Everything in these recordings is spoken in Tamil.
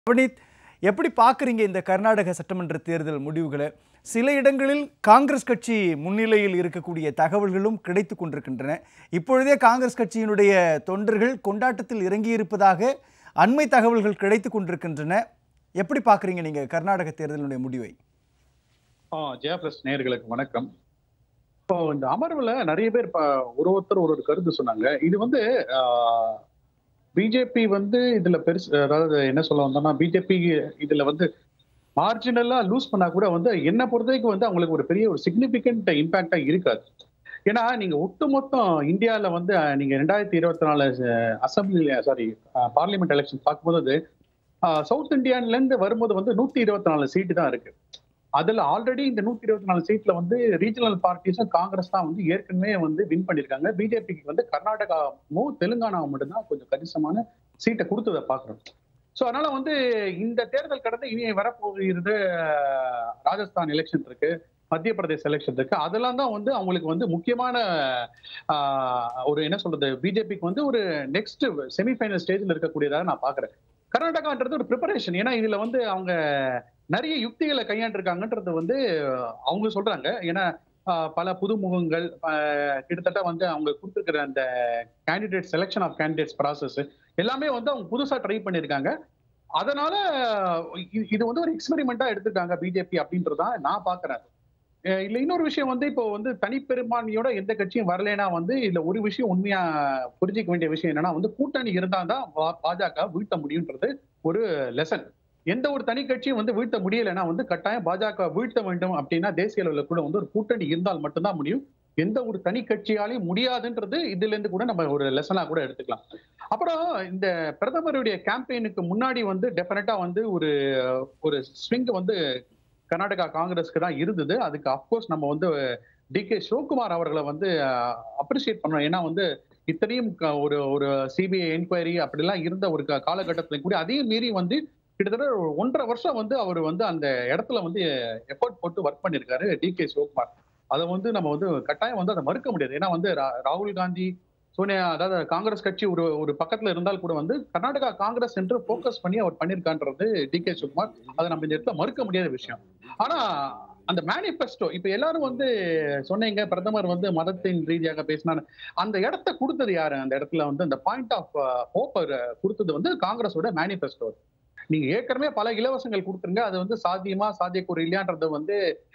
நவநீத் எப்படி பார்க்குறீங்க இந்த கர்நாடக சட்டமன்ற தேர்தல் முடிவுகளை சில இடங்களில் காங்கிரஸ் கட்சி முன்னிலையில் இருக்கக்கூடிய தகவல்களும் கிடைத்து கொண்டிருக்கின்றன இப்பொழுதே காங்கிரஸ் கட்சியினுடைய தொண்டர்கள் கொண்டாட்டத்தில் இறங்கியிருப்பதாக அண்மை தகவல்கள் கிடைத்து கொண்டிருக்கின்றன எப்படி பார்க்குறீங்க நீங்கள் கர்நாடக தேர்தலினுடைய முடிவை ஆ ஜெயா பிளஸ் நேயர்களுக்கு வணக்கம் இப்போ இந்த அமர்வுல நிறைய பேர் இப்ப ஒரு ஒருத்தர் ஒரு ஒரு கருத்து சொன்னாங்க இது வந்து பிஜேபி வந்து இதுல பெருசு அதாவது என்ன சொல்ல வந்தோம்னா பிஜேபி இதுல வந்து மார்ஜினலா லூஸ் பண்ணா கூட வந்து என்ன பொறுத்தவரைக்கும் வந்து அவங்களுக்கு ஒரு பெரிய ஒரு சிக்னிபிகண்ட் இம்பாக்டா இருக்காது ஏன்னா நீங்க ஒட்டுமொத்தம் இந்தியால வந்து அஹ், நீங்க ரெண்டாயிரத்தி இருபத்தி நாலு அசம்பிளி சாரி பார்லிமெண்ட் எலெக்ஷன் பார்க்கும்போது சவுத் இந்தியான்ல இருந்து வரும்போது வந்து நூத்தி இருபத்தி நாலு சீட்டு தான் இருக்கு அதுல ஆல்ரெடி இந்த நூத்தி இருபத்தி நாலு சீட்ல வந்து ரீஜனல் பார்ட்டிஸும் காங்கிரஸ் தான் வந்து ஏற்கனவே வந்து வின் பண்ணிருக்காங்க பிஜேபிக்கு வந்து கர்நாடகாவும் தெலுங்கானாவும் மட்டும்தான் கொஞ்சம் கணிசமான சீட்டை கொடுத்ததை பாக்குறோம் சோ அதனால வந்து இந்த தேர்தல் கடந்து இனி வரப்போகிறது அஹ், ராஜஸ்தான் எலெக்ஷன் இருக்கு மத்திய பிரதேச எலெக்ஷன் இருக்கு அதெல்லாம் தான் வந்து அவங்களுக்கு வந்து முக்கியமான ஆஹ், ஒரு என்ன சொல்றது பிஜேபிக்கு வந்து ஒரு நெக்ஸ்ட் செமிஃபைனல் ஸ்டேஜ்ல இருக்கக்கூடியதாக நான் பாக்குறேன் கர்நாடகான்றது ஒரு ப்ரிப்பரேஷன் ஏன்னா இதுல வந்து அவங்க நிறைய யுக்திகளை கையாண்டிருக்காங்கன்றது வந்து அவங்க சொல்றாங்க ஏன்னா ஆஹ், பல புதுமுகங்கள் ஆஹ், கிட்டத்தட்ட வந்து அவங்க கொடுத்துருக்கிற அந்த candidate selection of candidates process எல்லாமே வந்து அவங்க புதுசா ட்ரை பண்ணியிருக்காங்க அதனால இது- இது வந்து ஒரு எக்ஸ்பெரிமெண்டா எடுத்திருக்காங்க பிஜேபி அப்படின்றதான் நான் பாக்குறேன் அஹ் இல்ல இன்னொரு விஷயம் வந்து இப்போ வந்து தனிப்பெரும்பான்மையோட எந்த கட்சியும் வரலைன்னா வந்து இதுல ஒரு விஷயம் உண்மையா புரிஞ்சிக்க வேண்டிய விஷயம் என்னன்னா வந்து கூட்டணி இருந்தா தான் பா- பாஜக வீழ்த்த முடியுன்றது ஒரு லெசன் எந்த ஒரு தனி கட்சியும் வந்து வீழ்த்த முடியலைன்னா வந்து கட்டாயம் பாஜக வீழ்த்த வேண்டும் அப்படின்னா தேசிய அளவில் கூட வந்து ஒரு கூட்டணி இருந்தால் மட்டும்தான் முடியும் எந்த ஒரு தனி கட்சியாலையும் முடியாதுன்றது இதுல இருந்து கூட நம்ம ஒரு லெசனா கூட எடுத்துக்கலாம் அப்புறம் இந்த பிரதமருடைய கேம்பெயினுக்கு முன்னாடி வந்து டெஃபினட்டா வந்து ஒரு ஒரு ஸ்விங் வந்து கர்நாடகா காங்கிரஸ்க்கு தான் இருந்தது அதுக்கு அப்கோர்ஸ் நம்ம வந்து டி கே சிவகுமார் அவர்களை வந்து அப்ரிசியேட் பண்ணோம் ஏன்னா வந்து இத்தனையும் க- ஒரு ஒரு சிபிஐ என்கொயரி அப்படிலாம் இருந்த ஒரு கா- காலகட்டத்துல கூட அதையும் மீறி வந்து கிட்டத்தட்ட ஒரு ஒன்றரை வருஷம் வந்து அவர் வந்து அந்த இடத்துல வந்து எஃபோர்ட் போட்டு ஒர்க் பண்ணியிருக்காரு டி கே சிவகுமார் அதை வந்து நம்ம வந்து கட்டாயம் வந்து அதை மறுக்க முடியாது ஏன்னா வந்து ரா- ராகுல் காந்தி சோனியா அதாவது காங்கிரஸ் கட்சி ஒரு ஒரு பக்கத்துல இருந்தால் கூட வந்து கர்நாடகா காங்கிரஸ் என்று ஃபோக்கஸ் பண்ணி அவர் பண்ணியிருக்கான்றது டி கே சிவகுமார் அதை நம்ம இந்த இடத்துல மறுக்க முடியாத விஷயம் ஆனா அந்த மேனிஃபெஸ்டோ இப்ப எல்லாரும் வந்து சொன்னீங்க பிரதமர் வந்து மதத்தின் ரீதியாக பேசினாரு அந்த இடத்த கொடுத்தது யாரு அந்த இடத்துல வந்து அந்த பாயிண்ட் ஆஃப் ஹோப் கொடுத்தது வந்து காங்கிரஸோட மேனிஃபெஸ்டோ நீங்க ஏற்கனவே பல இலவசங்கள் கொடுத்துருங்க அது வந்து சாத்தியமா சாத்தியக்கூறு இல்லையான்றது வந்து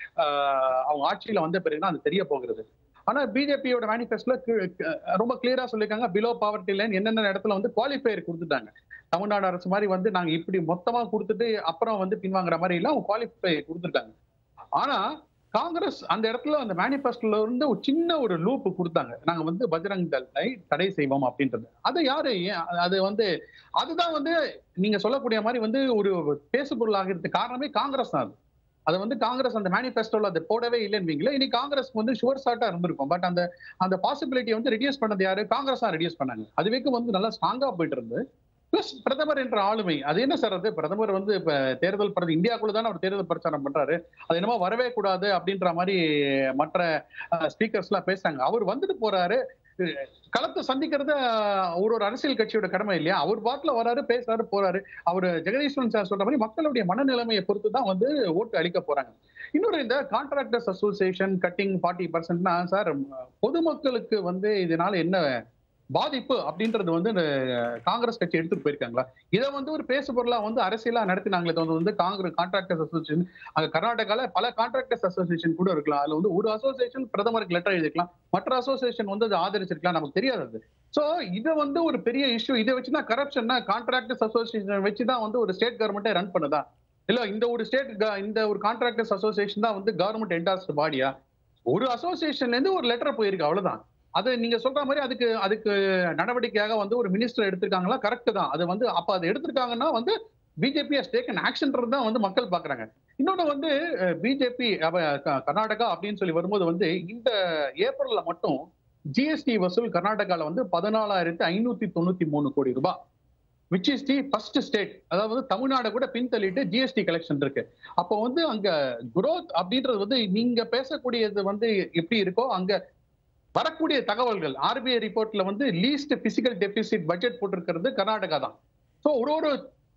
ஆஹ், அவங்க ஆட்சியில வந்த பிறகுதான் அது தெரிய போகிறது ஆனா பிஜேபியோட மேனிஃபெஸ்டோல ரொம்ப கிளியரா சொல்லியிருக்காங்க பிலோ பாவர்ட்டி லைன் என்னென்ன இடத்துல வந்து குவாலிஃபையர் கொடுத்துட்டாங்க தமிழ்நாடு அரசு மாதிரி வந்து நாங்க இப்படி மொத்தமா கொடுத்துட்டு அப்புறம் வந்து பின்வாங்குற மாதிரி எல்லாம் குவாலிஃபை கொடுத்துருக்காங்க ஆனா காங்கிரஸ் அந்த இடத்துல அந்த மேனிஃபெஸ்டோல இருந்து ஒரு சின்ன ஒரு லூப் கொடுத்தாங்க நாங்க வந்து பஜ்ரங் தளை தடை செய்வோம் அப்படின்றது அது யாரு ஏன் அது வந்து அதுதான் வந்து நீங்க சொல்லக்கூடிய மாதிரி வந்து ஒரு பேசுபொருள் ஆகிறதுக்கு காரணமே காங்கிரஸ் தான் அது அது வந்து காங்கிரஸ் அந்த மேனிஃபெஸ்டோல அதை போடவே இல்லைன்னு இனி காங்கிரஸ் வந்து ஷுவர் ஷார்ட்டா இருந்திருக்கும் பட் அந்த அந்த பாசிபிலிட்டியை வந்து ரெடியூஸ் பண்ணது யாரு காங்கிரஸ் தான் ரெடியூஸ் பண்ணாங்க அது வரைக்கும் வந்து நல்லா ஸ்ட்ராங்கா போயிட்டு இருந்து பிளஸ் பிரதமர் என்ற ஆளுமை அது என்ன சார் அது பிரதமர் வந்து இப்ப தேர்தல் பிரதி இந்தியாக்குள்ள தானே அவர் தேர்தல் பிரச்சாரம் பண்றாரு அது என்னமோ வரவே கூடாது அப்படின்ற மாதிரி மற்ற ஸ்பீக்கர்ஸ் எல்லாம் பேசுறாங்க அவர் வந்துட்டு போறாரு அஹ், களத்தை சந்திக்கிறது அஹ், ஒரு ஒரு அரசியல் கட்சியோட கடமை இல்லையா அவர் பாட்டுல வராரு பேசுறாரு போறாரு அவர் ஜெகதீஸ்வரன் சார் சொல்ற மாதிரி மக்களுடைய மனநிலைமையை பொறுத்து தான் வந்து ஓட்டு அளிக்க போறாங்க இன்னொரு இந்த கான்ட்ராக்டர்ஸ் அசோசியேஷன் கட்டிங் ஃபார்ட்டி பர்சன்ட்னா சார் பொதுமக்களுக்கு வந்து இதனால என்ன பாதிப்பு அப்படின்றது வந்து இந்த காங்கிரஸ் கட்சி எடுத்துட்டு போயிருக்காங்களா இதை வந்து ஒரு பேசு பொருளா வந்து அரசியலா நடத்தினாங்களே தவிர வந்து காங்கிரஸ் கான்ட்ராக்டர்ஸ் அசோசியேஷன் அங்க கர்நாடகால பல கான்ட்ராக்டர்ஸ் அசோசியேஷன் கூட இருக்கலாம் அதுல வந்து ஒரு அசோசியேஷன் பிரதமருக்கு லெட்டர் எழுதிக்கலாம் மற்ற அசோசியேஷன் வந்து அதை ஆதரிச்சிருக்கலாம் நமக்கு தெரியாது அது சோ இதை வந்து ஒரு பெரிய இஷ்யூ இதை வச்சுதான் கரப்ஷன்னா கான்ட்ராக்டர்ஸ் அசோசியேஷன் வச்சுதான் வந்து ஒரு ஸ்டேட் கவர்மெண்ட்டே ரன் பண்ணுதா இல்ல இந்த ஒரு ஸ்டேட் இந்த ஒரு கான்ட்ராக்டர்ஸ் அசோசியேஷன் தான் வந்து கவர்மெண்ட் என்டாஸ்ட் பாடியா ஒரு அசோசியேஷன்ல இருந்து ஒரு லெட்டர் போயிருக்கு அவ்வளவுதான் அது நீங்க சொல்ற மாதிரி அதுக்கு அதுக்கு நடவடிக்கையாக வந்து ஒரு மினிஸ்டர் எடுத்திருக்காங்களா கரெக்ட் தான் அது வந்து அப்ப அதை எடுத்திருக்காங்கன்னா வந்து பிஜேபி டேக்கன் ஆக்ஷன்ன்றது தான் வந்து மக்கள் பாக்குறாங்க இன்னொன்னு வந்து பிஜேபி கர்நாடகா அப்படின்னு சொல்லி வரும்போது வந்து இந்த ஏப்ரல்ல மட்டும் ஜிஎஸ்டி வசூல் கர்நாடகால வந்து பதினாலாயிரத்தி ஐநூத்தி தொண்ணூத்தி மூணு கோடி ரூபாய் which is the first state அதாவது தமிழ்நாடு கூட பின்தள்ளிட்டு ஜிஎஸ்டி கலெக்ஷன் இருக்கு அப்போ வந்து அங்க growth அப்படின்றது வந்து நீங்க பேசக்கூடியது வந்து எப்படி இருக்கோ அங்க வரக்கூடிய தகவல்கள் ஆர்பிஐ ரிப்போர்ட்ல வந்து லீஸ்ட் பிசிக்கல் டெபிசிட் பட்ஜெட் போட்டிருக்கிறது கர்நாடகா தான் ஸோ ஒரு ஒரு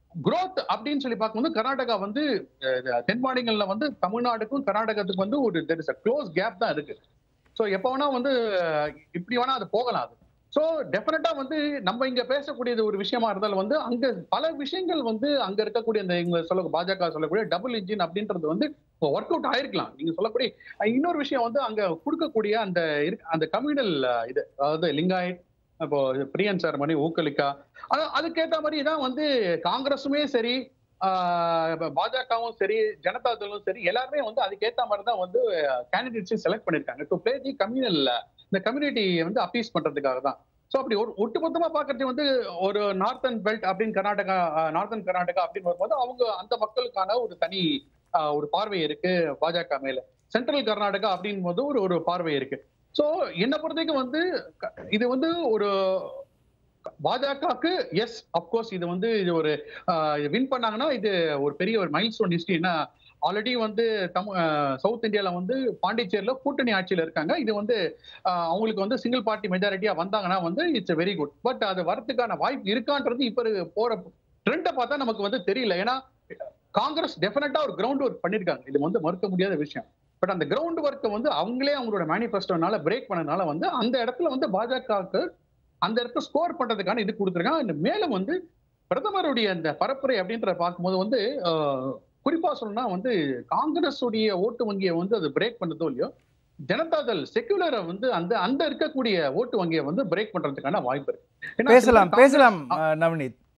growth அப்படின்னு சொல்லி பார்க்கும்போது கர்நாடகா வந்து அஹ், தென் மாநிலங்கள்ல வந்து தமிழ்நாடுக்கும் கர்நாடகத்துக்கும் வந்து ஒரு தெர் இஸ் க்ளோஸ் கேப் தான் இருக்கு ஸோ எப்போ வேணா வந்து அஹ், இப்படி வேணா அது போகலாம் அது ஸோ டெஃபினட்டா வந்து நம்ம இங்க பேசக்கூடியது ஒரு விஷயமா இருந்தாலும் வந்து அங்க பல விஷயங்கள் வந்து அங்க இருக்கக்கூடிய இந்த இங்க சொல்ல பாஜக சொல்லக்கூடிய டபுள் இன்ஜின் அப்படின்றது வந்து ஒர்க் அவுட் ஆயிருக்கலாம் நீங்க சொல்லக்கூடிய அஹ், இன்னொரு விஷயம் வந்து அங்க கொடுக்கக்கூடிய அந்த இருக்க- அந்த கம்யூனல் இது அதாவது லிங்காயத் இப்போ பிரியன் சார் மணி ஊக்கலிக்கா ஆனா அதுக்கேத்த மாதிரி தான் வந்து காங்கிரஸுமே சரி ஆஹ் இப்ப பாஜகவும் சரி ஜனதா தளும் சரி எல்லாருமே வந்து அதுக்கேத்த மாதிரி தான் வந்து கேண்டிடேட்ஸை செலக்ட் பண்ணிருக்காங்க டு பிளே தி கம்யூனல் இந்த கம்யூனிட்டி வந்து அப்பீஸ் பண்றதுக்காக தான் ஸோ அப்படி ஒரு ஒட்டுமொத்தமா பாக்குறது வந்து ஒரு நார்த்தன் பெல்ட் அப்படின்னு கர்நாடகா நார்த்தன் கர்நாடகா அப்படின்னு வரும்போது அவங்க அந்த மக்களுக்கான ஒரு தனி ஆஹ் ஒரு பார்வை இருக்கு பாஜக மேல சென்ட்ரல் கர்நாடகா அப்படின் போது ஒரு ஒரு பார்வை இருக்கு சோ என்ன பொறுத்தவரைக்கும் வந்து க- இது வந்து ஒரு பாஜகவுக்கு எஸ் அப்கோர்ஸ் இது வந்து இது ஒரு வின் பண்ணாங்கன்னா இது ஒரு பெரிய ஒரு மைல் ஸ்டோன் ஹிஸ்டரினா ஆல்ரெடி வந்து தம் சவுத் இந்தியால வந்து பாண்டிச்சேரியில கூட்டணி ஆட்சியில இருக்காங்க இது வந்து ஆஹ், அவங்களுக்கு வந்து சிங்கிள் பார்ட்டி மெஜாரிட்டியா வந்தாங்கன்னா வந்து இட்ஸ் வெரி குட் பட் அது வரதுக்கான வாய்ப்பு இருக்கான்றது இப்ப இரு- போற ட்ரெண்டை பார்த்தா நமக்கு வந்து தெரியல ஏன்னா காங்கிரஸ் டெஃபினட்டா ஒரு கிரவுண்ட் ஒர்க் பண்ணிருக்காங்க இது வந்து மறுக்க முடியாத விஷயம் பட் அந்த கிரவுண்ட் ஒர்க்கை வந்து அவங்களே அவங்களோட மேனிஃபெஸ்டோனால பிரேக் பண்ணனால வந்து அந்த இடத்துல வந்து பாஜகவுக்கு அந்த இடத்துல ஸ்கோர் பண்றதுக்கான இது கொடுத்துருக்காங்க and மேலும் வந்து பிரதமருடைய அந்த பரப்புரை அப்படின்ற பார்க்கும்போது வந்து ஆஹ், குறிப்பா சொல்லணும்னா வந்து காங்கிரஸ் உடைய ஓட்டு வங்கியை வந்து அது பிரேக் பண்ணதோ இல்லையோ ஜனதாதள் செக்குலரை வந்து அந்த அந்த இருக்கக்கூடிய ஓட்டு வங்கியை வந்து பிரேக் பண்றதுக்கான வாய்ப்பு இருக்கு ஏன்னா பேசலாம் காங்கிரஸ்- பேசலாம் அஹ், நவநீத்